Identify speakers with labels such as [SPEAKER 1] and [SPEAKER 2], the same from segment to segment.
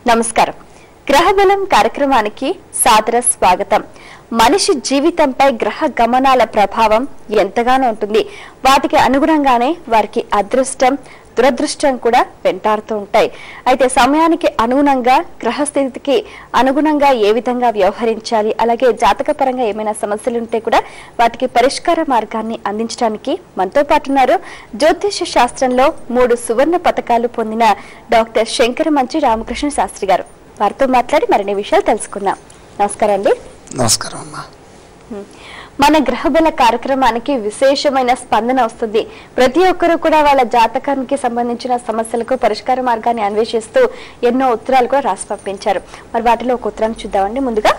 [SPEAKER 1] నమస్కారం గ్రహబలం కార్యక్రమానికి సాదర స్వాగతం మనిషి జీవితంపై గ్రహ గమనాల ప్రభావం ఎంతగానో ఉంటుంది వాటికి అనుగుణంగానే వారికి అదృష్టం దురదృష్టం కూడా వెంటాడుతూ ఉంటాయి అయితే సమయానికి అనుగుణంగా గ్రహస్థితికి అనుగుణంగా ఏ విధంగా వ్యవహరించాలి అలాగే జాతకపరంగా ఏమైనా సమస్యలు ఉంటే కూడా వాటికి పరిష్కార మార్గాన్ని అందించడానికి మనతో పాటు ఉన్నారు జ్యోతిష శాస్త్రంలో మూడు సువర్ణ పథకాలు పొందిన డాక్టర్ శంకర మంచి రామకృష్ణ శాస్త్రి గారు వారితో మాట్లాడి మరిన్ని విషయాలు తెలుసుకుందాం నమస్కారం అండి
[SPEAKER 2] నమస్కారం అమ్మా
[SPEAKER 1] మన గ్రహబల కార్యక్రమానికి విశేషమైన స్పందన వస్తుంది ప్రతి ఒక్కరూ కూడా వాళ్ళ జాతకానికి సంబంధించిన సమస్యలకు పరిష్కార మార్గాన్ని అన్వేషిస్తూ ఎన్నో ఉత్తరాలు కూడా రాసి పంపించారు మరి వాటిలో ఒక ఉత్తరం చూద్దామండి ముందుగా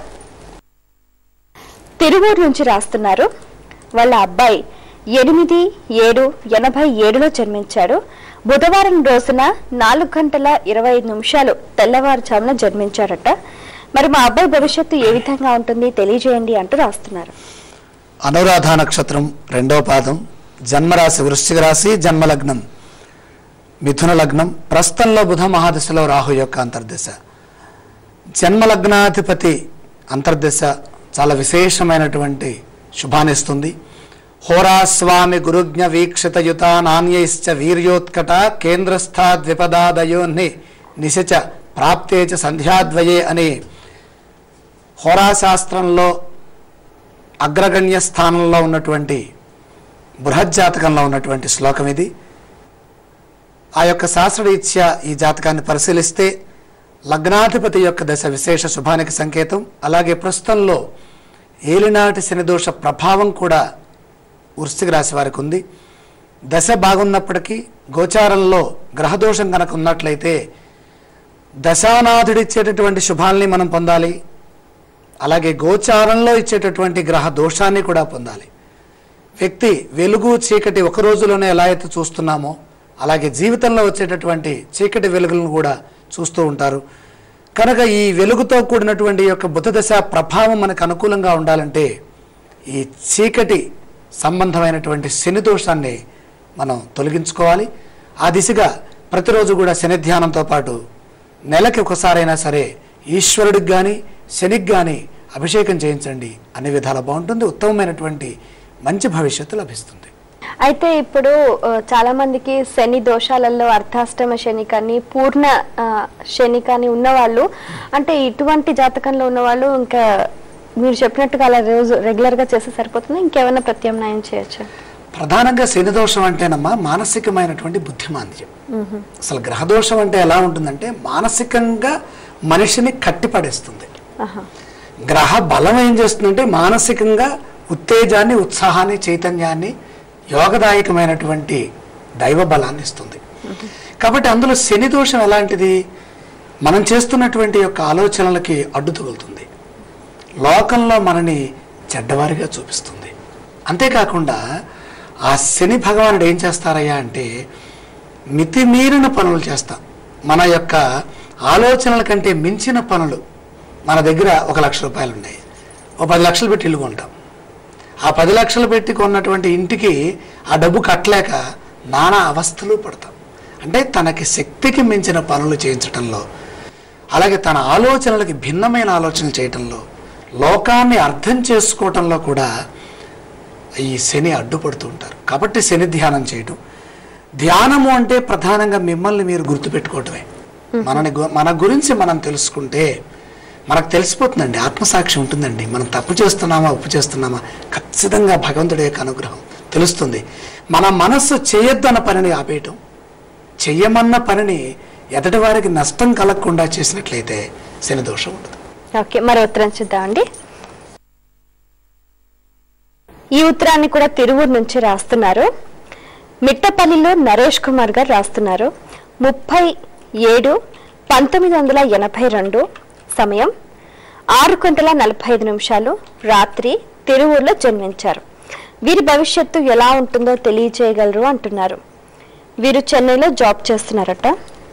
[SPEAKER 1] తిరువూరు నుంచి రాస్తున్నారు వాళ్ళ అబ్బాయి ఎనిమిది ఏడు ఎనభై ఏడులో జన్మించాడు బుధవారం రోజున నాలుగు గంటల ఇరవై ఐదు నిమిషాలు తెల్లవారుజామున జన్మించాడట మరి మా అబ్బాయి భవిష్యత్తు ఏ విధంగా ఉంటుంది తెలియజేయండి అంటూ రాస్తున్నారు
[SPEAKER 2] అనురాధ నక్షత్రం రెండవ పాదం జన్మరాశి వృశ్చిక రాశి జన్మలగ్నం మిథున లగ్నం ప్రస్తుతంలో బుధ మహాదశలో రాహు యొక్క అంతర్దశ జన్మలగ్నాధిపతి అంతర్దశ చాలా విశేషమైనటువంటి శుభాన్నిస్తుంది హోరాస్వామి గురుజ్ఞ వీక్షితయుత నాణ్యైశ్చ వీర్యోత్కట కేంద్రస్థాద్విపదాదయోన్ని నిశచ ప్రాప్తే చ సంధ్యాద్వయే అని హోరాశాస్త్రంలో అగ్రగణ్య స్థానంలో ఉన్నటువంటి బృహజ్జాతకంలో ఉన్నటువంటి శ్లోకం ఇది ఆ యొక్క శాస్త్రరీత్యా ఈ జాతకాన్ని పరిశీలిస్తే లగ్నాధిపతి యొక్క దశ విశేష శుభానికి సంకేతం అలాగే ప్రస్తుతంలో ఏలినాటి శనిదోష ప్రభావం కూడా వృశ్చిక రాశి వారికి ఉంది దశ బాగున్నప్పటికీ గోచారంలో గ్రహదోషం కనుక ఉన్నట్లయితే దశానాథుడిచ్చేటటువంటి శుభాల్ని మనం పొందాలి అలాగే గోచారంలో ఇచ్చేటటువంటి గ్రహ దోషాన్ని కూడా పొందాలి వ్యక్తి వెలుగు చీకటి ఒక రోజులోనే ఎలా అయితే చూస్తున్నామో అలాగే జీవితంలో వచ్చేటటువంటి చీకటి వెలుగులను కూడా చూస్తూ ఉంటారు కనుక ఈ వెలుగుతో కూడినటువంటి ఈ యొక్క బుధదశ ప్రభావం మనకు అనుకూలంగా ఉండాలంటే ఈ చీకటి సంబంధమైనటువంటి శని దోషాన్ని మనం తొలగించుకోవాలి ఆ దిశగా ప్రతిరోజు కూడా శని ధ్యానంతో పాటు నెలకి ఒకసారైనా సరే ఈశ్వరుడికి కానీ శనికి కానీ అభిషేకం చేయించండి అన్ని విధాలా బాగుంటుంది ఉత్తమమైనటువంటి మంచి భవిష్యత్తు లభిస్తుంది
[SPEAKER 1] అయితే ఇప్పుడు ఆ, చాలా మందికి శని దోషాలలో అర్ధాష్టమ శని కానీ పూర్ణ ఆ, శని కానీ ఉన్నవాళ్ళు అంటే ఇటువంటి జాతకంలో ఉన్నవాళ్ళు ఇంకా మీరు చెప్పినట్టుగా అలా రోజు రెగ్యులర్ గా చేస్తే సరిపోతుంది ఇంకేమైనా ప్రత్యామ్నాయం చేయొచ్చు
[SPEAKER 2] ప్రధానంగా శని దోషం అంటేనమ్మా మానసికమైనటువంటి బుద్ధిమాంద్యం అసలు గ్రహదోషం అంటే ఎలా ఉంటుందంటే మానసికంగా మనిషిని కట్టిపడేస్తుంది
[SPEAKER 1] ఆహా.
[SPEAKER 2] గ్రహ బలం ఏం చేస్తుందంటే మానసికంగా ఉత్తేజాన్ని ఉత్సాహాన్ని చైతన్యాన్ని యోగదాయకమైనటువంటి దైవ బలాన్ని ఇస్తుంది కాబట్టి అందులో శని దోషం ఎలాంటిది మనం చేస్తున్నటువంటి యొక్క ఆలోచనలకి అడ్డు తగులుతుంది లోకంలో మనని చెడ్డవారిగా చూపిస్తుంది అంతేకాకుండా ఆ శని భగవానుడు ఏం చేస్తారయ్యా అంటే మితిమీరిన పనులు చేస్తాం మన యొక్క ఆలోచనల కంటే మించిన పనులు మన దగ్గర ఒక లక్ష రూపాయలు ఉన్నాయి ఓ పది లక్షలు పెట్టి ఇల్లు కొంటాం ఆ పది లక్షలు పెట్టి కొన్నటువంటి ఇంటికి ఆ డబ్బు కట్టలేక నానా అవస్థలు పడతాం అంటే తనకి శక్తికి మించిన పనులు చేయించటంలో అలాగే తన ఆలోచనలకి భిన్నమైన ఆలోచనలు చేయటంలో లోకాన్ని అర్థం చేసుకోవటంలో కూడా ఈ శని అడ్డుపడుతూ ఉంటారు కాబట్టి శని ధ్యానం చేయటం ధ్యానము అంటే ప్రధానంగా మిమ్మల్ని మీరు గుర్తుపెట్టుకోవటమే మనని గు- మన గురించి మనం తెలుసుకుంటే మనకు తెలిసిపోతుందండి ఆత్మసాక్షి ఉంటుందండి మనం తప్పు చేస్తున్నామా ఉప్పు చేస్తున్నామా ఖచ్చితంగా భగవంతుడి యొక్క అనుగ్రహం తెలుస్తుంది మన మనస్సు చేయొద్దన్న పనిని ఆపేయటం చెయ్యమన్న పనిని ఎదటి వారికి నష్టం కలగకుండా చేసినట్లయితే శని దోషం ఉండదు
[SPEAKER 1] ఓకే మరో ఉత్తరం చూద్దామండి ఈ ఉత్తరాన్ని కూడా తిరువూరు నుంచి రాస్తున్నారు మిట్టపల్లిలో నరేష్ కుమార్ గారు రాస్తున్నారు ముప్పై ఏడు పంతొమ్మిది వందల ఎనభై రెండు సమయం ఆరు గంటల నలభై ఐదు నిమిషాలు రాత్రి తిరువూరులో జన్మించారు వీరి భవిష్యత్తు ఎలా ఉంటుందో తెలియజేయగలరు అంటున్నారు వీరు చెన్నైలో జాబ్ చేస్తున్నారట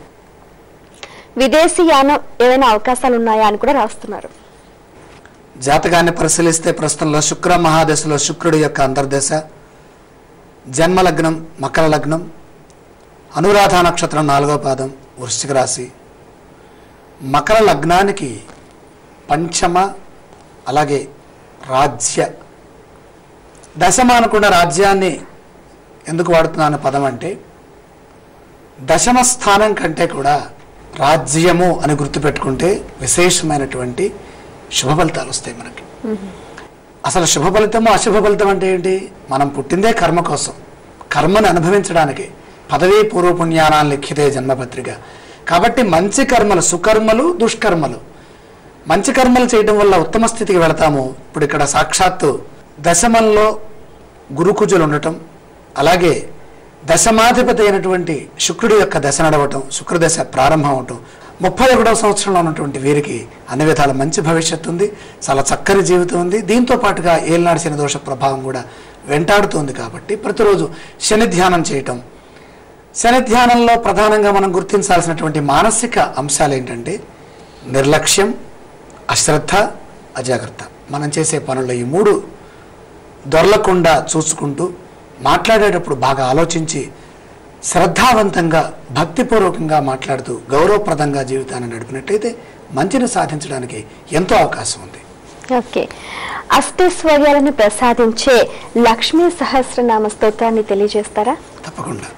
[SPEAKER 1] విదేశీయానం ఏమైనా అవకాశాలు ఉన్నాయా అని కూడా రాస్తున్నారు
[SPEAKER 2] జాతకాన్ని పరిశీలిస్తే ప్రస్తుతంలో శుక్ర మహాదశలో శుక్రుడి యొక్క అంతర్దశ జన్మలగ్నం మకర లగ్నం అనురాధ నక్షత్రం నాలుగో పాదం వృశ్చిక రాశి మకర లగ్నానికి పంచమ అలాగే రాజ్య దశమ అనుకున్న రాజ్యాన్ని ఎందుకు వాడుతున్నాను పదం అంటే దశమ స్థానం కంటే కూడా రాజ్యము అని గుర్తుపెట్టుకుంటే విశేషమైనటువంటి శుభ ఫలితాలు వస్తాయి మనకి అసలు శుభ ఫలితము అశుభ ఫలితం అంటే ఏంటి మనం పుట్టిందే కర్మ కోసం కర్మని అనుభవించడానికి పదవీ పూర్వపుణ్యానాన్ని లిఖితే జన్మపత్రిక కాబట్టి మంచి కర్మలు సుకర్మలు దుష్కర్మలు మంచి కర్మలు చేయడం వల్ల ఉత్తమ స్థితికి వెళతాము ఇప్పుడు ఇక్కడ సాక్షాత్తు దశమంలో గురుకుజులు ఉండటం అలాగే దశమాధిపతి అయినటువంటి శుక్రుడి యొక్క దశ నడవటం శుక్రదశ ప్రారంభం అవటం ముప్పై ఒకటవ సంవత్సరంలో ఉన్నటువంటి వీరికి అన్ని విధాల మంచి భవిష్యత్తు ఉంది చాలా చక్కని జీవితం ఉంది దీంతో పాటుగా ఏలినాడు శని దోష ప్రభావం కూడా వెంటాడుతుంది కాబట్టి ప్రతిరోజు శని ధ్యానం చేయటం శని ధ్యానంలో ప్రధానంగా మనం గుర్తించాల్సినటువంటి మానసిక అంశాలు ఏంటంటే నిర్లక్ష్యం అశ్రద్ధ అజాగ్రత్త మనం చేసే పనుల్లో ఈ మూడు దొరలకుండా చూసుకుంటూ మాట్లాడేటప్పుడు బాగా ఆలోచించి శ్రద్ధావంతంగా భక్తిపూర్వకంగా మాట్లాడుతూ గౌరవప్రదంగా జీవితాన్ని నడిపినట్టయితే మంచిని సాధించడానికి ఎంతో అవకాశం ఉంది
[SPEAKER 1] ఓకే అష్టైశ్వర్యాలను ప్రసాదించే లక్ష్మీ సహస్రనామ స్తోత్రాన్ని తెలియజేస్తారా
[SPEAKER 2] తప్పకుండా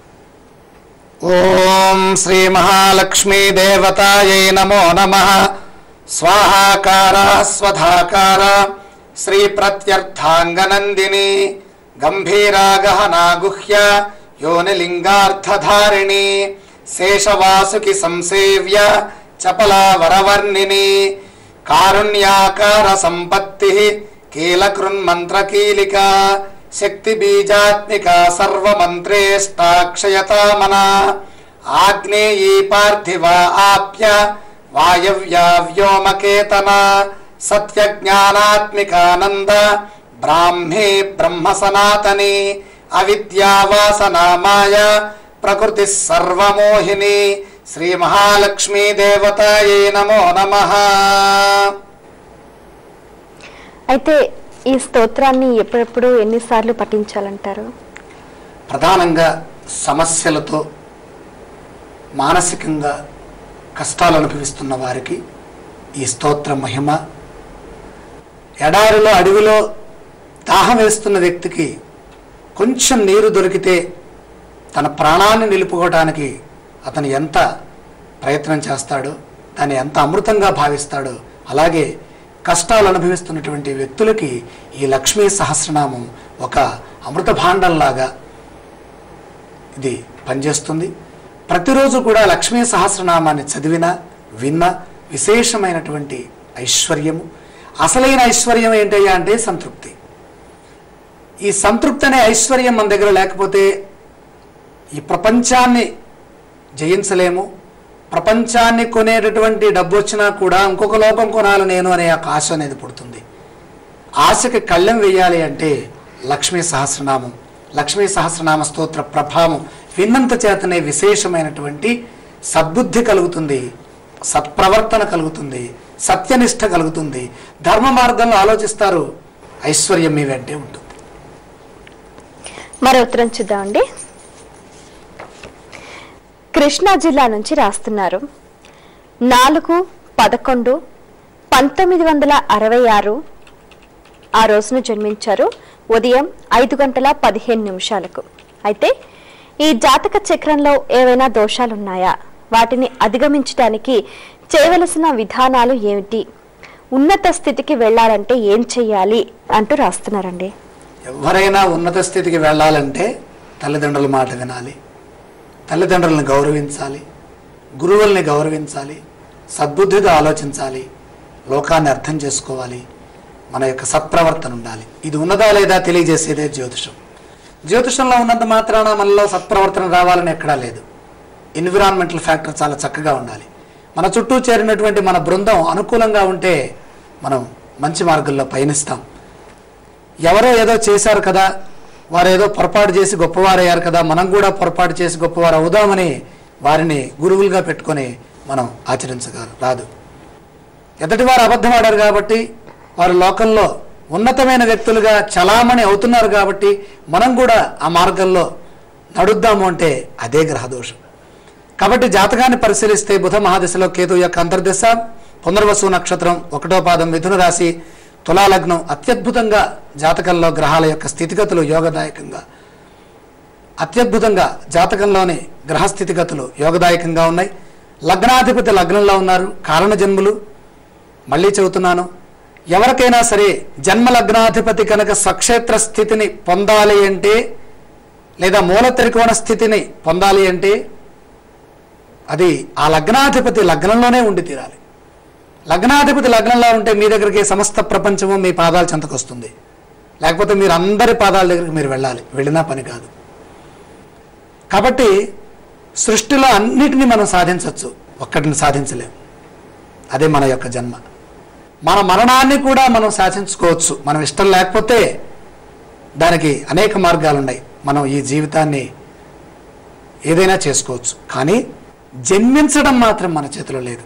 [SPEAKER 2] ఓం శ్రీ మహాలక్ష్మీ దేవతాయై నమో నమ స్వాహాకార స్వధాకార శ్రీ ప్రత్యర్థాంగనందిని గంభీరాగహనా గుహ్య యోనిలింగార్థధారిణి శేషవాసుకి సంసేవ్య చపలా వరవర్ణిని కారుణ్యాకార సంపత్తి కీలకృన్మంత్రకీలిక శక్తి బీజాత్మిక సర్వమంత్రేష్టాక్షయతామన ఆగ్నేయీ పార్థివ ఆప్య వాయవ్యా వ్యోమకేతన సత్యజ్ఞానాత్మికానంద బ్రాహ్మీ బ్రహ్మ సనాతని అవిద్యావాసనామాయ ప్రకృతి సర్వమోహిని శ్రీ మహాలక్ష్మీ దేవతాయే నమో నమః
[SPEAKER 1] అయితే ఈ స్తోత్రాన్ని ఎప్పుడెప్పుడు ఎన్నిసార్లు పఠించాలంటారు
[SPEAKER 2] ప్రధానంగా సమస్యలతో మానసికంగా కష్టాలు అనుభవిస్తున్న వారికి ఈ స్తోత్ర మహిమ ఎడారిలో అడవిలో దాహం వేస్తున్న వ్యక్తికి కొంచెం నీరు దొరికితే తన ప్రాణాన్ని నిలుపుకోవడానికి అతను ఎంత ప్రయత్నం చేస్తాడో దాన్ని ఎంత అమృతంగా భావిస్తాడో అలాగే కష్టాలు అనుభవిస్తున్నటువంటి వ్యక్తులకి ఈ లక్ష్మీ సహస్రనామం ఒక అమృత భాండంలాగా ఇది పనిచేస్తుంది ప్రతిరోజు కూడా లక్ష్మీ సహస్రనామాన్ని చదివిన విన్న విశేషమైనటువంటి ఐశ్వర్యము అసలైన ఐశ్వర్యం ఏంటయ్యా అంటే సంతృప్తి ఈ సంతృప్తి అనే ఐశ్వర్యం మన దగ్గర లేకపోతే ఈ ప్రపంచాన్ని జయించలేము ప్రపంచాన్ని కొనేటటువంటి డబ్బు వచ్చినా కూడా ఇంకొక లోకం కొనాలి నేను అనే ఒక ఆశ అనేది పుడుతుంది ఆశకి కళ్ళెం వేయాలి అంటే లక్ష్మీ సహస్రనామం లక్ష్మీ సహస్రనామ స్తోత్ర ప్రభావం విన్నంత చేతనే విశేషమైనటువంటి సద్బుద్ధి కలుగుతుంది సత్ప్రవర్తన కలుగుతుంది సత్యనిష్ట కలుగుతుంది ధర్మ మార్గంలో ఆలోచిస్తారు ఐశ్వర్యం మీ వెంటే ఉంటుంది
[SPEAKER 1] మరో ఉత్తరం చూద్దామండి కృష్ణా జిల్లా నుంచి రాస్తున్నారు నాలుగు పదకొండు పంతొమ్మిది వందల అరవై ఆరు ఆ రోజున జన్మించారు ఉదయం ఐదు గంటల పదిహేను నిమిషాలకు అయితే ఈ జాతక చక్రంలో ఏవైనా దోషాలున్నాయా వాటిని అధిగమించడానికి చేయవలసిన విధానాలు ఏమిటి ఉన్నత స్థితికి వెళ్ళాలంటే ఏం చెయ్యాలి అంటూ రాస్తున్నారండి
[SPEAKER 2] ఎవరైనా ఉన్నత స్థితికి వెళ్ళాలంటే తల్లిదండ్రుల మాట వినాలి తల్లిదండ్రులను గౌరవించాలి గురువుల్ని గౌరవించాలి సద్బుద్ధిగా ఆలోచించాలి లోకాన్ని అర్థం చేసుకోవాలి మన యొక్క సత్ప్రవర్తన ఉండాలి ఇది ఉన్నదా లేదా తెలియజేసేదే జ్యోతిషం జ్యోతిషంలో ఉన్నంత మాత్రాన మనలో సత్ప్రవర్తన రావాలని ఎక్కడా లేదు ఎన్విరాన్మెంటల్ ఫ్యాక్టర్ చాలా చక్కగా ఉండాలి మన చుట్టూ చేరినటువంటి మన బృందం అనుకూలంగా ఉంటే మనం మంచి మార్గంలో పయనిస్తాం ఎవరో ఏదో చేశారు కదా వారు ఏదో పొరపాటు చేసి గొప్పవారయ్యారు కదా మనం కూడా పొరపాటు చేసి గొప్పవారు అవుదామని వారిని గురువులుగా పెట్టుకొని మనం ఆచరించగలం రాదు ఎదుటివారు అబద్ధం ఆడారు కాబట్టి వారు లోకంలో ఉన్నతమైన వ్యక్తులుగా చలామణి అవుతున్నారు కాబట్టి మనం కూడా ఆ మార్గంలో నడుద్దాము అంటే అదే గ్రహదోషం కాబట్టి జాతకాన్ని పరిశీలిస్తే బుధ మహాదశలో కేతు యొక్క అంతర్దశ పునర్వసు నక్షత్రం ఒకటో పాదం మిథున రాశి తులాలగ్నం అత్యద్భుతంగా జాతకంలో గ్రహాల యొక్క స్థితిగతులు యోగదాయకంగా అత్యద్భుతంగా జాతకంలోని గ్రహ స్థితిగతులు యోగదాయకంగా ఉన్నాయి లగ్నాధిపతి లగ్నంలో ఉన్నారు కారణ జన్ములు మళ్ళీ చెబుతున్నాను ఎవరికైనా సరే జన్మ లగ్నాధిపతి కనుక స్వక్షేత్ర స్థితిని పొందాలి అంటే లేదా మూల త్రికోణ స్థితిని పొందాలి అంటే అది ఆ లగ్నాధిపతి లగ్నంలోనే ఉండి తీరాలి లగ్నాధిపతి లగ్నంలో ఉంటే మీ దగ్గరికి సమస్త ప్రపంచము మీ పాదాల చెంతకు వస్తుంది లేకపోతే మీరు అందరి పాదాల దగ్గరికి మీరు వెళ్ళాలి వెళ్ళినా పని కాదు కాబట్టి సృష్టిలో అన్నిటినీ మనం సాధించవచ్చు ఒక్కటిని సాధించలేం అదే మన యొక్క జన్మ మన మరణాన్ని కూడా మనం శాసించుకోవచ్చు మనం ఇష్టం లేకపోతే దానికి అనేక మార్గాలు ఉన్నాయి మనం ఈ జీవితాన్ని ఏదైనా చేసుకోవచ్చు కానీ జన్మించడం మాత్రం మన చేతిలో లేదు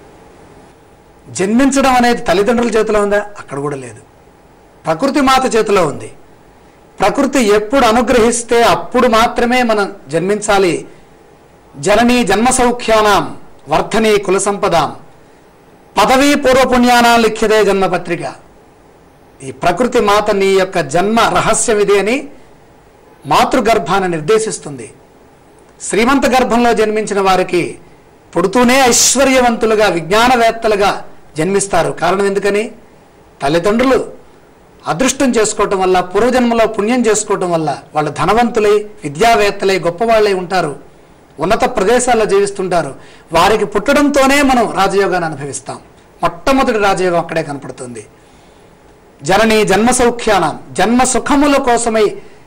[SPEAKER 2] జన్మించడం అనేది తల్లిదండ్రుల చేతిలో ఉందా అక్కడ కూడా లేదు ప్రకృతి మాత చేతిలో ఉంది ప్రకృతి ఎప్పుడు అనుగ్రహిస్తే అప్పుడు మాత్రమే మనం జన్మించాలి జననీ జన్మ సౌఖ్యానాం వర్ధని కుల సంపదాం పదవీ పూర్వపుణ్యానా లిఖ్యదే జన్మపత్రిక ఈ ప్రకృతి మాత నీ యొక్క జన్మ రహస్యం ఇది అని మాతృగర్భాన్ని నిర్దేశిస్తుంది శ్రీమంత గర్భంలో జన్మించిన వారికి పుడుతూనే ఐశ్వర్యవంతులుగా విజ్ఞానవేత్తలుగా జన్మిస్తారు కారణం ఎందుకని తల్లిదండ్రులు అదృష్టం చేసుకోవటం వల్ల పూర్వజన్మలో పుణ్యం చేసుకోవటం వల్ల వాళ్ళు ధనవంతులై విద్యావేత్తలై గొప్పవాళ్ళై ఉంటారు ఉన్నత ప్రదేశాల్లో జీవిస్తుంటారు వారికి పుట్టడంతోనే మనం రాజయోగాన్ని అనుభవిస్తాం మొట్టమొదటి రాజయోగం అక్కడే కనపడుతుంది జనని జన్మ సౌఖ్యానం జన్మ సుఖముల కోసమై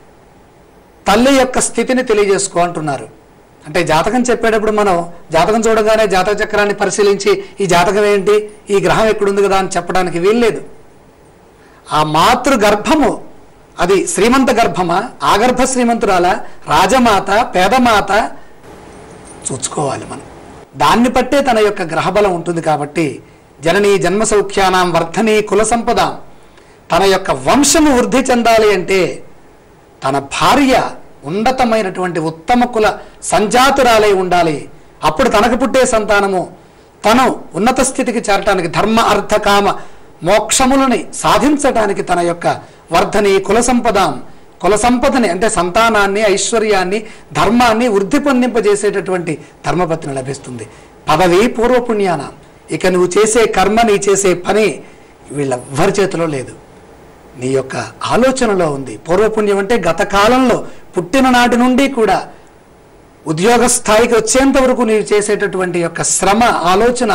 [SPEAKER 2] తల్లి యొక్క స్థితిని తెలియజేసుకో అంటున్నారు అంటే జాతకం చెప్పేటప్పుడు మనం జాతకం చూడగానే జాతక చక్రాన్ని పరిశీలించి ఈ జాతకం ఏంటి ఈ గ్రహం ఎక్కడుంది కదా అని చెప్పడానికి వీల్లేదు ఆ మాతృ గర్భము అది శ్రీమంత గర్భమా ఆగర్భ శ్రీమంతురాల రాజమాత పేదమాత చూసుకోవాలి మనం దాన్ని బట్టే తన యొక్క గ్రహబలం ఉంటుంది కాబట్టి జనని జన్మ సౌఖ్యానాం వర్ధని కుల సంపద తన యొక్క వంశము వృద్ధి చెందాలి అంటే తన భార్య ఉన్నతమైనటువంటి ఉత్తమ కుల సంజాతురాలై ఉండాలి అప్పుడు తనకు పుట్టే సంతానము తను ఉన్నత స్థితికి చేరటానికి ధర్మ అర్థ కామ మోక్షములని సాధించటానికి తన యొక్క వర్ధని కుల సంపదాం కుల సంపదని అంటే సంతానాన్ని ఐశ్వర్యాన్ని ధర్మాన్ని వృద్ధి పొందింపజేసేటటువంటి ధర్మపత్ని లభిస్తుంది పదవి పూర్వపుణ్యాన ఇక నువ్వు చేసే కర్మ నీ చేసే పని వీళ్ళెవ్వరి చేతిలో లేదు నీ యొక్క ఆలోచనలో ఉంది పూర్వపుణ్యం అంటే గత కాలంలో పుట్టిన నాటి నుండి కూడా ఉద్యోగ స్థాయికి వచ్చేంత వరకు నీవు చేసేటటువంటి యొక్క శ్రమ ఆలోచన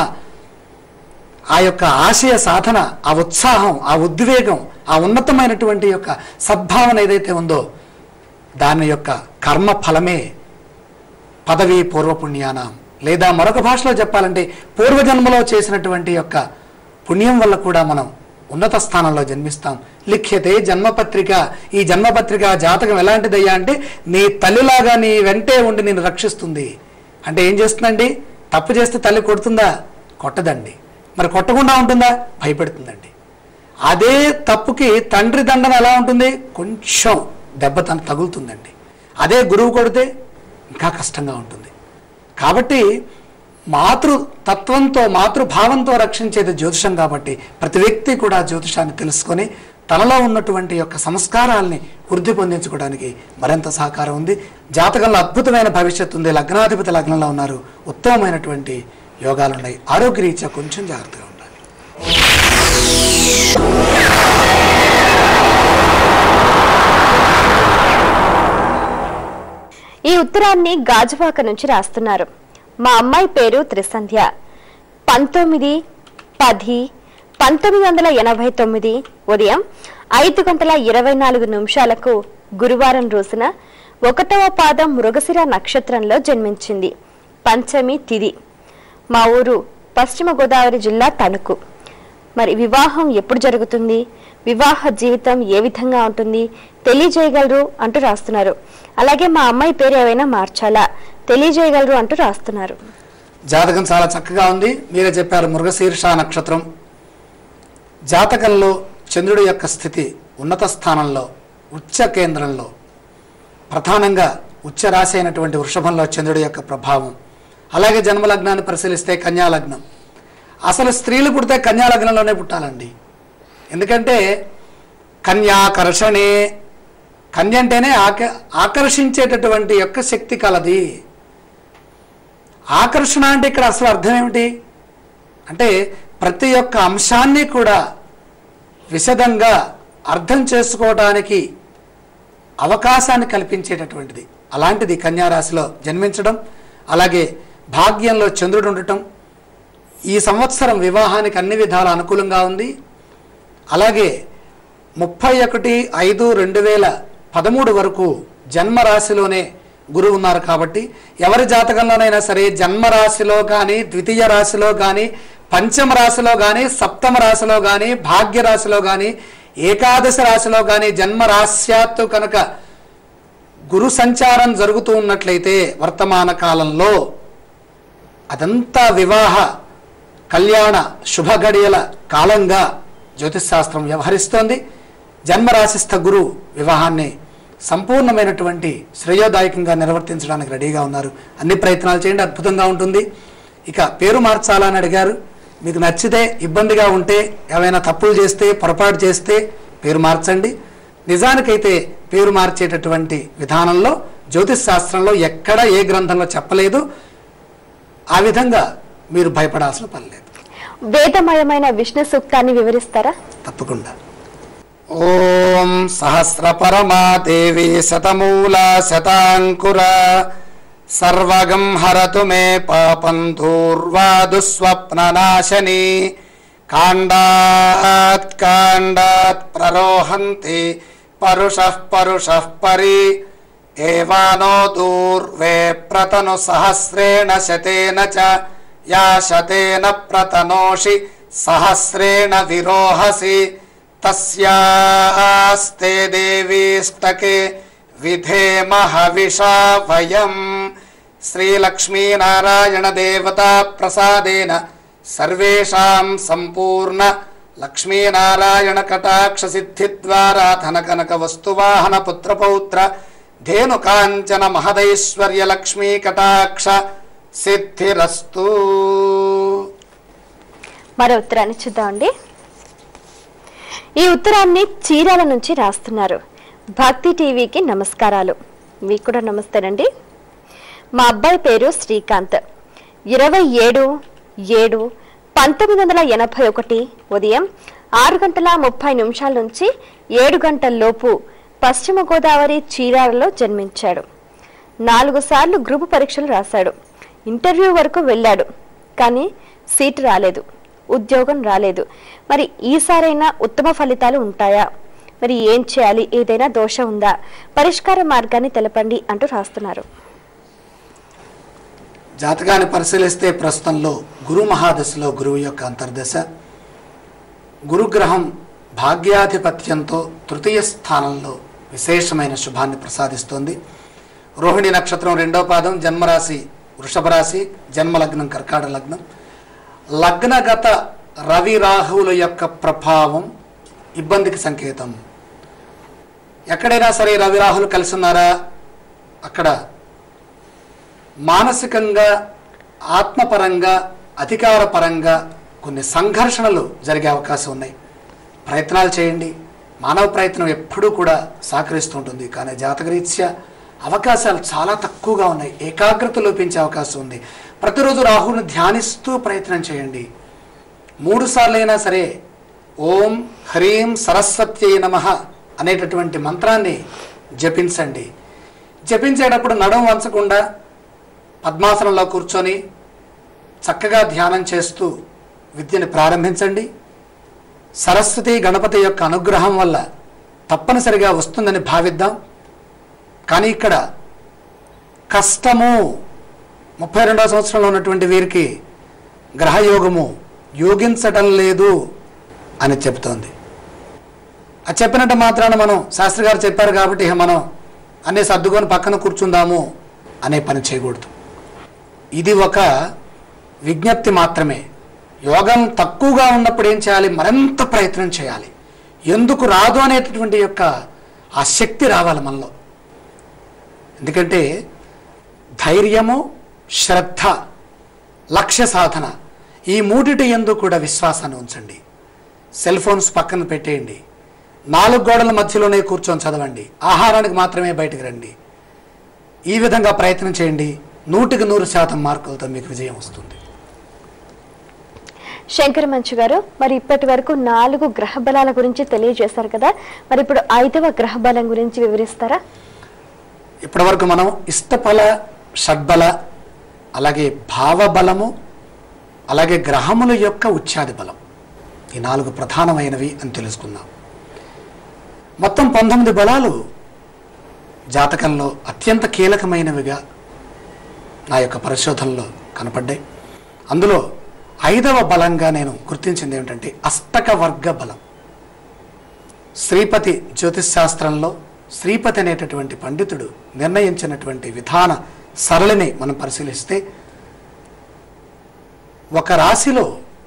[SPEAKER 2] ఆ యొక్క ఆశయ సాధన ఆ ఉత్సాహం ఆ ఉద్వేగం ఆ ఉన్నతమైనటువంటి యొక్క సద్భావన ఏదైతే ఉందో దాని యొక్క కర్మ ఫలమే పదవి పూర్వపుణ్యానం లేదా మరొక భాషలో చెప్పాలంటే పూర్వజన్మలో చేసినటువంటి యొక్క పుణ్యం వల్ల కూడా మనం ఉన్నత స్థానంలో జన్మిస్తాం లిఖ్యతే జన్మపత్రిక ఈ జన్మపత్రిక జాతకం ఎలాంటిదయ్యా అంటే నీ తల్లిలాగా నీ వెంటే ఉండి నేను రక్షిస్తుంది అంటే ఏం చేస్తుందండి తప్పు చేస్తే తల్లి కొడుతుందా కొట్టదండి మరి కొట్టకుండా ఉంటుందా భయపెడుతుందండి అదే తప్పుకి తండ్రి దండన ఎలా ఉంటుంది కొంచెం దెబ్బ తన తగులుతుందండి అదే గురువు కొడితే ఇంకా కష్టంగా ఉంటుంది కాబట్టి మాతృ తత్వంతో మాతృభావంతో రక్షించేది జ్యోతిషం కాబట్టి ప్రతి వ్యక్తి కూడా జ్యోతిషాన్ని తెలుసుకొని తనలో ఉన్నటువంటి యొక్క సంస్కారాల్ని వృద్ధి పొందించుకోవడానికి మరింత సహకారం ఉంది జాతకంలో అద్భుతమైన భవిష్యత్తు ఉంది లగ్నాధిపతి లగ్నంలో ఉన్నారు ఉత్తమమైనటువంటి యోగాలు ఉన్నాయి ఆరోగ్యరీత్యా కొంచెం జాగ్రత్తగా ఉండాలి
[SPEAKER 1] ఈ ఉత్తరాన్ని గాజువాక నుంచి రాస్తున్నారు మా అమ్మాయి పేరు త్రిసంధ్య పంతొమ్మిది పది పంతొమ్మిది వందల ఎనభై తొమ్మిది ఉదయం ఐదు గంటల ఇరవై నాలుగు నిమిషాలకు గురువారం రోజున ఒకటవ పాదం మృగశిర నక్షత్రంలో జన్మించింది పంచమి తిది మా ఊరు పశ్చిమ గోదావరి జిల్లా తణుకు మరి వివాహం ఎప్పుడు జరుగుతుంది వివాహ జీవితం ఏ విధంగా ఉంటుంది తెలియజేయగలరు అంటూ రాస్తున్నారు అలాగే మా అమ్మాయి పేరు ఏమైనా మార్చాలా తెలియజేయగలరు అంటూ రాస్తున్నారు
[SPEAKER 2] జాతకం చాలా చక్కగా ఉంది మీరే చెప్పారు మృగశీర్ష నక్షత్రం జాతకంలో చంద్రుడి యొక్క స్థితి ఉన్నత స్థానంలో ఉచ్చ కేంద్రంలో ప్రధానంగా ఉచ్చ రాశి అయినటువంటి వృషభంలో చంద్రుడి యొక్క ప్రభావం అలాగే జన్మలగ్నాన్ని పరిశీలిస్తే కన్యాలగ్నం అసలు స్త్రీలు పుడితే కన్యాలగ్నంలోనే పుట్టాలండి ఎందుకంటే కన్యాకర్షణే కన్య అంటేనే ఆక ఆకర్షించేటటువంటి యొక్క శక్తి కలది ఆకర్షణ అంటే ఇక్కడ అసలు అర్థం ఏమిటి అంటే ప్రతి ఒక్క అంశాన్ని కూడా విశదంగా అర్థం చేసుకోవడానికి అవకాశాన్ని కల్పించేటటువంటిది అలాంటిది కన్యారాశిలో జన్మించడం అలాగే భాగ్యంలో చంద్రుడు ఉండటం ఈ సంవత్సరం వివాహానికి అన్ని విధాల అనుకూలంగా ఉంది అలాగే ముప్పై ఒకటి ఐదు రెండు వేల పదమూడు వరకు జన్మరాశిలోనే గురువు ఉన్నారు కాబట్టి ఎవరి జాతకంలోనైనా సరే జన్మరాశిలో కానీ ద్వితీయ రాశిలో కానీ పంచమ రాశిలో కానీ సప్తమ రాశిలో కానీ భాగ్య రాశిలో కానీ ఏకాదశ రాశిలో కానీ జన్మరాశ్యాత్తు కనుక గురు సంచారం జరుగుతూ ఉన్నట్లయితే వర్తమాన కాలంలో అదంతా వివాహ కళ్యాణ శుభ గడియల కాలంగా జ్యోతిశాస్త్రం వ్యవహరిస్తోంది జన్మరాశిస్థ గురు వివాహాన్ని సంపూర్ణమైనటువంటి శ్రేయోదాయకంగా నిర్వర్తించడానికి రెడీగా ఉన్నారు అన్ని ప్రయత్నాలు చేయండి అద్భుతంగా ఉంటుంది ఇక పేరు మార్చాలని అడిగారు మీకు నచ్చితే ఇబ్బందిగా ఉంటే ఏమైనా తప్పులు చేస్తే పొరపాటు చేస్తే పేరు మార్చండి నిజానికైతే పేరు మార్చేటటువంటి విధానంలో జ్యోతిష్ శాస్త్రంలో ఎక్కడ ఏ గ్రంథంలో చెప్పలేదు ఆ విధంగా మీరు భయపడాల్సిన పని లేదు
[SPEAKER 1] వేదమయమైన విష్ణు సూక్తాన్ని వివరిస్తారా
[SPEAKER 2] తప్పకుండా ఓం సహస్ర పరమా దేవి శతమూల శతాంకుర సర్వగం హరతు మే పాపం దూర్వా దుస్వప్ననాశని కాండాత్ కాండాత్ ప్రరోహంతి పరుషః పరుషః పరి ఏవానో దూర్వే ప్రతను సహస్రేణ శతేన చ యా శతేన ప్రతనోషి సహస్రేణ విరోహసి తస్యాస్తే దేవీష్టకే విధేమ హవిషా వయం శ్రీలక్ష్మీనారాయణ దేవతా ప్రసాదేన సర్వేషాం సంపూర్ణ లక్ష్మీనారాయణ కటాక్ష సిద్ధి ద్వారా ధనకనక వస్తువాహన పుత్రపౌత్ర ధేను కాంచన మహదైశ్వర్య లక్ష్మీ కటాక్ష సిద్ధిరస్తు
[SPEAKER 1] మరో ఉత్తరాన్ని చూద్దామండి ఈ ఉత్తరాన్ని చీరాల నుంచి రాస్తున్నారు భక్తి టీవీకి నమస్కారాలు మీకు కూడా నమస్తేనండి మా అబ్బాయి పేరు శ్రీకాంత్ ఇరవై ఏడు ఏడు పంతొమ్మిది వందల ఎనభై ఒకటి ఉదయం ఆరు గంటల ముప్పై నిమిషాల నుంచి ఏడు గంటల లోపు పశ్చిమ గోదావరి చీరాలలో జన్మించాడు నాలుగు సార్లు గ్రూపు పరీక్షలు రాశాడు ఇంటర్వ్యూ వరకు వెళ్ళాడు కానీ సీటు రాలేదు ఉద్యోగం రాలేదు మరి ఈసారైనా ఉత్తమ ఫలితాలు ఉంటాయా మరి ఏం చేయాలి ఏదైనా దోషం ఉందా పరిష్కార మార్గాన్ని తెలపండి అంటూ రాస్తున్నారు
[SPEAKER 2] జాతకాన్ని పరిశీలిస్తే ప్రస్తుతంలో గురు మహాదశలో గురువు యొక్క అంతర్దశ గురుగ్రహం భాగ్యాధిపత్యంతో తృతీయ స్థానంలో విశేషమైన శుభాన్ని ప్రసాదిస్తోంది రోహిణి నక్షత్రం రెండో పాదం జన్మరాశి వృషభ రాశి జన్మలగ్నం కర్కాట లగ్నం లగ్నగత రవి రాహువుల యొక్క ప్రభావం ఇబ్బందికి సంకేతం ఎక్కడైనా సరే రవి రాహులు కలిసి ఉన్నారా అక్కడ మానసికంగా ఆత్మపరంగా అధికారపరంగా కొన్ని సంఘర్షణలు జరిగే అవకాశం ఉన్నాయి ప్రయత్నాలు చేయండి మానవ ప్రయత్నం ఎప్పుడూ కూడా సహకరిస్తుంటుంది కానీ జాతకరీత్యా అవకాశాలు చాలా తక్కువగా ఉన్నాయి ఏకాగ్రత లోపించే అవకాశం ఉంది ప్రతిరోజు రాహుని ధ్యానిస్తూ ప్రయత్నం చేయండి మూడు సార్లైనా సరే ఓం హ్రీం సరస్వత్యై నమ అనేటటువంటి మంత్రాన్ని జపించండి జపించేటప్పుడు నడుం వంచకుండా పద్మాసనంలో కూర్చొని చక్కగా ధ్యానం చేస్తూ విద్యని ప్రారంభించండి సరస్వతి గణపతి యొక్క అనుగ్రహం వల్ల తప్పనిసరిగా వస్తుందని భావిద్దాం కానీ ఇక్కడ కష్టము ముప్పై రెండవ సంవత్సరంలో ఉన్నటువంటి వీరికి గ్రహయోగము యోగించటం లేదు అని చెప్తోంది అది చెప్పినట్టు మాత్రాన మనం శాస్త్రి గారు చెప్పారు కాబట్టి ఇక మనం అన్నీ సర్దుకొని పక్కన కూర్చుందాము అనే పని చేయకూడదు ఇది ఒక విజ్ఞప్తి మాత్రమే యోగం తక్కువగా ఉన్నప్పుడు ఏం చేయాలి మరింత ప్రయత్నం చేయాలి ఎందుకు రాదు అనేటటువంటి యొక్క ఆ శక్తి రావాలి మనలో ఎందుకంటే ధైర్యము శ్రద్ధ లక్ష్య సాధన ఈ మూడిటి ఎందు కూడా విశ్వాసాన్ని ఉంచండి సెల్ ఫోన్స్ పక్కన పెట్టేయండి నాలుగు గోడల మధ్యలోనే కూర్చొని చదవండి ఆహారానికి మాత్రమే బయటకు రండి ఈ విధంగా ప్రయత్నం చేయండి నూటికి నూరు శాతం మార్కులతో మీకు విజయం వస్తుంది
[SPEAKER 1] శంకర మంచు గారు మరి ఇప్పటి వరకు నాలుగు గ్రహ బలాల గురించి తెలియజేశారు కదా మరి ఇప్పుడు ఐదవ గ్రహ బలం గురించి వివరిస్తారా
[SPEAKER 2] ఇప్పటివరకు మనం ఇష్టఫల షడ్బల అలాగే భావబలము అలాగే గ్రహముల యొక్క ఉచ్ఛాది బలం ఈ నాలుగు ప్రధానమైనవి అని తెలుసుకుందాం మొత్తం పంతొమ్మిది బలాలు జాతకంలో అత్యంత కీలకమైనవిగా నా యొక్క పరిశోధనలో కనపడ్డాయి అందులో ఐదవ బలంగా నేను గుర్తించింది ఏమిటంటే అష్టక వర్గ బలం శ్రీపతి జ్యోతిష్ శాస్త్రంలో శ్రీపతి అనేటటువంటి పండితుడు నిర్ణయించినటువంటి విధాన సరళిని మనం పరిశీలిస్తే ఒక రాశిలో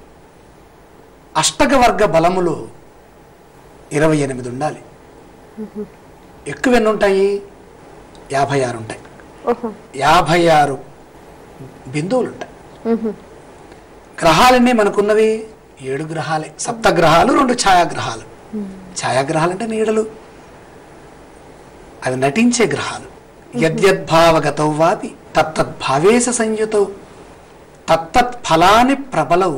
[SPEAKER 2] అష్టక వర్గ బలములు ఇరవై ఎనిమిది ఉండాలి ఎక్కువ ఎన్ని ఉంటాయి యాభై ఆరు ఉంటాయి
[SPEAKER 1] ఓహో
[SPEAKER 2] యాభై ఆరు బిందువులు ఉంటాయి
[SPEAKER 1] మ్హూ.
[SPEAKER 2] గ్రహాలన్నీ మనకున్నవి ఏడు గ్రహాలే సప్త గ్రహాలు రెండు ఛాయాగ్రహాలు ఛాయాగ్రహాలు అంటే నీడలు అవి నటించే గ్రహాలు యద్యద్భావగతౌ వాపి తత్తద్భావేశ సంయుతౌ తత్తత్ ఫలాని ప్రబలవు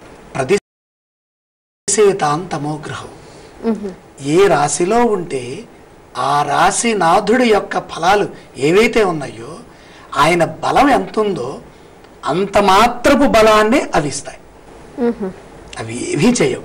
[SPEAKER 2] ప్రతిశేతాం తమో గ్రహం
[SPEAKER 1] మ్హూ.
[SPEAKER 2] ఏ రాశిలో ఉంటే ఆ రాశి నాథుడి యొక్క ఫలాలు ఏవైతే ఉన్నాయో ఆయన బలం ఎంత ఉందో అంత మాత్రపు బలాన్ని అవి ఇస్తాయి
[SPEAKER 1] మ్హూ.
[SPEAKER 2] అవి ఏమీ చేయవు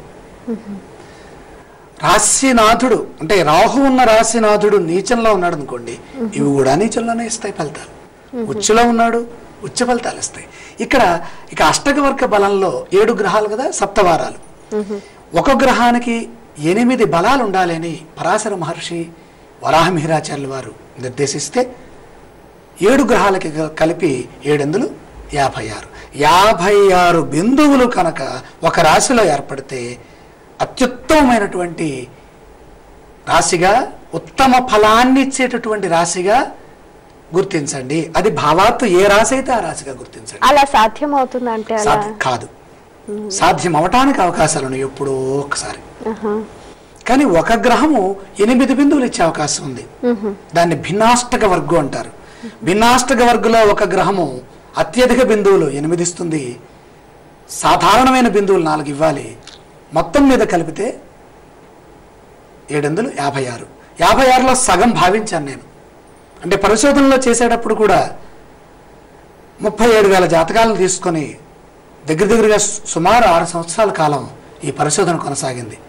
[SPEAKER 2] రాశినాథుడు అంటే రాహు ఉన్న రాశినాథుడు నీచంలో ఉన్నాడు అనుకోండి ఇవి కూడా నీచంలోనే ఇస్తాయి ఫలితాలు ఉచ్చులో ఉన్నాడు ఉచ్చ ఫలితాలు ఇస్తాయి ఇక్కడ ఇక అష్టక వర్గ బలంలో ఏడు గ్రహాలు కదా సప్తవారాలు ఒక గ్రహానికి ఎనిమిది బలాలు ఉండాలని పరాశర మహర్షి వరాహమిహిరాచార్యుల వారు నిర్దేశిస్తే ఏడు గ్రహాలకి క- కలిపి ఏడెందులు యాభై ఆరు యాభై ఆరు బిందువులు కనుక ఒక రాశిలో ఏర్పడితే అత్యుత్తమమైనటువంటి రాశిగా ఉత్తమ ఫలాన్ని ఇచ్చేటటువంటి రాశిగా గుర్తించండి అది భావాత్తు ఏ రాశి అయితే ఆ రాశిగా గుర్తించండి
[SPEAKER 1] అలా సాధ్యం అవుతుందా అంటే అలా
[SPEAKER 2] సాధ్యం కాదు సాధ్యం అవటానికి అవకాశాలు ఉన్నాయి ఎప్పుడో ఒకసారి
[SPEAKER 1] ఆహా.
[SPEAKER 2] కానీ ఒక గ్రహము ఎనిమిది బిందువులు ఇచ్చే అవకాశం ఉంది
[SPEAKER 1] మ్హూ.
[SPEAKER 2] దాన్ని భిన్నాష్టక వర్గం అంటారు భిన్నాష్టక వర్గులో ఒక గ్రహము అత్యధిక బిందువులు ఎనిమిది ఇస్తుంది సాధారణమైన బిందువులు నాలుగు ఇవ్వాలి మొత్తం మీద కలిపితే ఏడెందులు యాభై ఆరు యాభై ఆరులో సగం భావించాను నేను అంటే పరిశోధనలో చేసేటప్పుడు కూడా ముప్పై ఏడు వేల జాతకాలను తీసుకొని దగ్గర దగ్గరగా సు- సుమారు ఆరు సంవత్సరాల కాలం ఈ పరిశోధన కొనసాగింది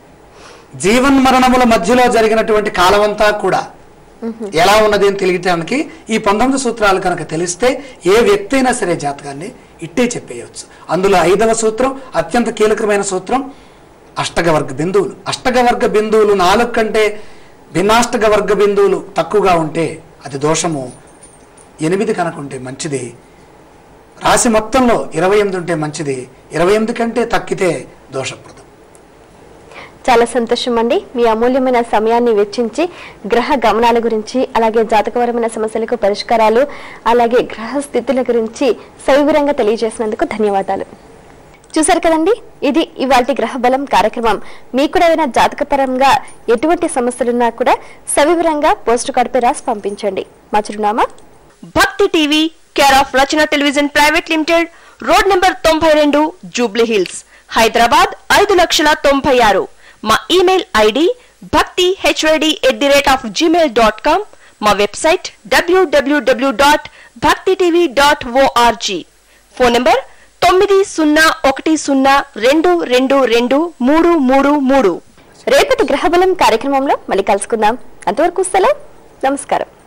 [SPEAKER 2] జీవన్మరణముల మధ్యలో జరిగినటువంటి కాలమంతా కూడా ఎలా ఉన్నది అని తెలియటానికి ఈ పంతొమ్మిది సూత్రాలు కనుక తెలిస్తే ఏ వ్యక్తి అయినా సరే జాతకాన్ని ఇట్టే చెప్పేయవచ్చు అందులో ఐదవ సూత్రం అత్యంత కీలకమైన సూత్రం అష్టక వర్గ బిందువులు అష్టక వర్గ బిందువులు నాలుగు కంటే భిన్నాష్టక వర్గ బిందువులు తక్కువగా ఉంటే అది దోషము ఎనిమిది కనుక ఉంటే మంచిది రాశి మొత్తంలో ఇరవై ఎనిమిది ఉంటే మంచిది ఇరవై ఎనిమిది కంటే తక్కితే దోషప్రదం
[SPEAKER 1] చాలా సంతోషం అండి మీ అమూల్యమైన సమయాన్ని వెచ్చించి గ్రహ గమనాల గురించి అలాగే జాతకపరమైన సమస్యలకు పరిష్కారాలు అలాగే గ్రహ స్థితుల గురించి సవివరంగా తెలియజేసినందుకు ధన్యవాదాలు చూసారు కదండి ఇది ఇవాల్టి గ్రహ బలం కార్యక్రమం మీకు కూడా ఏమైనా జాతకపరంగా ఎటువంటి సమస్యలున్నా కూడా సవివరంగా పోస్ట్ కార్డుపై రాసి పంపించండి మా చిరునామా
[SPEAKER 3] Bhakti TV care of Rachana television private limited road number తొంభై రెండు జూబ్లీ హిల్స్ హైదరాబాద్ ఐదు లక్షల తొంభై ఆరు మా email ID Bhakti HYD at the rate of Gmail dot com మా website WWW dot Bhakti TV dot ORG phone number తొమ్మిది సున్నా ఒకటి సున్నా రెండు రెండు రెండు మూడు మూడు మూడు
[SPEAKER 1] రేపటి గ్రహబలం కార్యక్రమంలో మళ్ళీ కలుసుకుందాం అంతవరకు సెలవు నమస్కారం